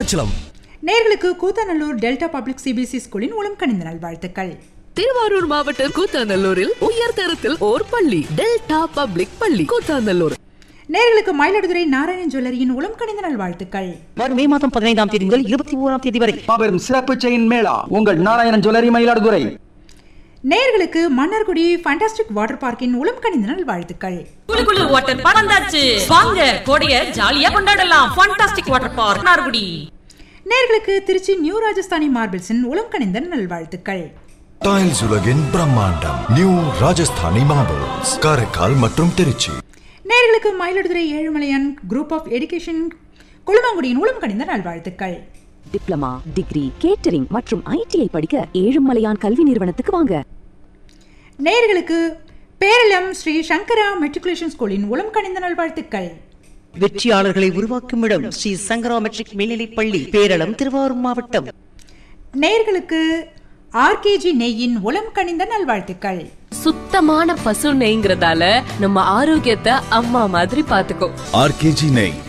விருதாச்சலம் நேர்களுக்கு Koothanallur delta public CBSE ஸ்கூலின் உளம் கணிந்த நல்வாழ்த்துக்கள் திருவாரூர் மாவட்டம் கூத்தாநல்லூரில் உயர்தரத்தில் ஓர் பள்ளி டெல்டா பப்ளிக் பள்ளி கூத்தாநல்லூர் நேர்களுக்கு மயிலாடுதுறை நாராயணன் ஜுவல்லரியின் உளம் கணிந்த நல்வாழ்த்துக்கள் வரும் மே மாதம் பதினைந்தாம் தேதி முதல் இருபத்தி ஓராம் தேதி வரை மாபெரும் சிறப்பு செயின் மேளா உங்கள் நாராயணன் ஜுவல்லரி மயிலாடுதுறை நேர்களுக்கு மன்னார்குடி ஃபண்டாஸ்டிக் வாட்டர் பார்க்கின் உளம் கணிந்த நல்வாழ்த்துக்கள் குளு குளு வாட்டர் பார்க் வந்தாச்சு வாங்க கோடைய ஜாலியா கொண்டாடலாம் ஃபண்டாஸ்டிக் வாட்டர் பார்க் நார்குடி நேர்களுக்கு திருச்சி நியூ ராஜஸ்தானி மார்பிள்ஸின் உளம் கணிந்த நல்வாழ்த்துக்கள் டைல்ஸ் உலகின் பிரம்மாண்டம் நியூ ராஜஸ்தானி மார்பிள்ஸ் காரைக்கால் மற்றும் திருச்சி நேர்களுக்கு Mayiladuthurai Ezhumalaiyan group of education குழுமங்குடியின் உளம் கணிந்த நல்வாழ்த்துக்கள் டிப்ளமா டிகிரி கேட்டரிங் மற்றும் ஐடிஐ படிக்க ஏழுமலையான் கல்வி நிறுவனத்துக்கு வாங்க நேர்களுக்கு பேரளம் ஸ்ரீ சங்கரா மெட்ரிகுலேஷன் ஸ்கூலின் உளம் கணிந்த நல்வாழ்த்துக்கள் வெற்றியாளர்களை உருவாக்கும் இடம் ஸ்ரீ சங்கரா மெட்ரிக் மேல்நிலைப் பள்ளி பேரளம் திருவாரூர் மாவட்டம் நேர்களுக்கு ஆர்கேஜி நெய்யின் உளம் கணிந்த நல்வாழ்த்துக்கள் சுத்தமான பசு நெய்ங்கிறதால நம்ம ஆரோக்கியத்தை அம்மா மாதிரி பாத்துக்கோ ஆர்கேஜி நெய்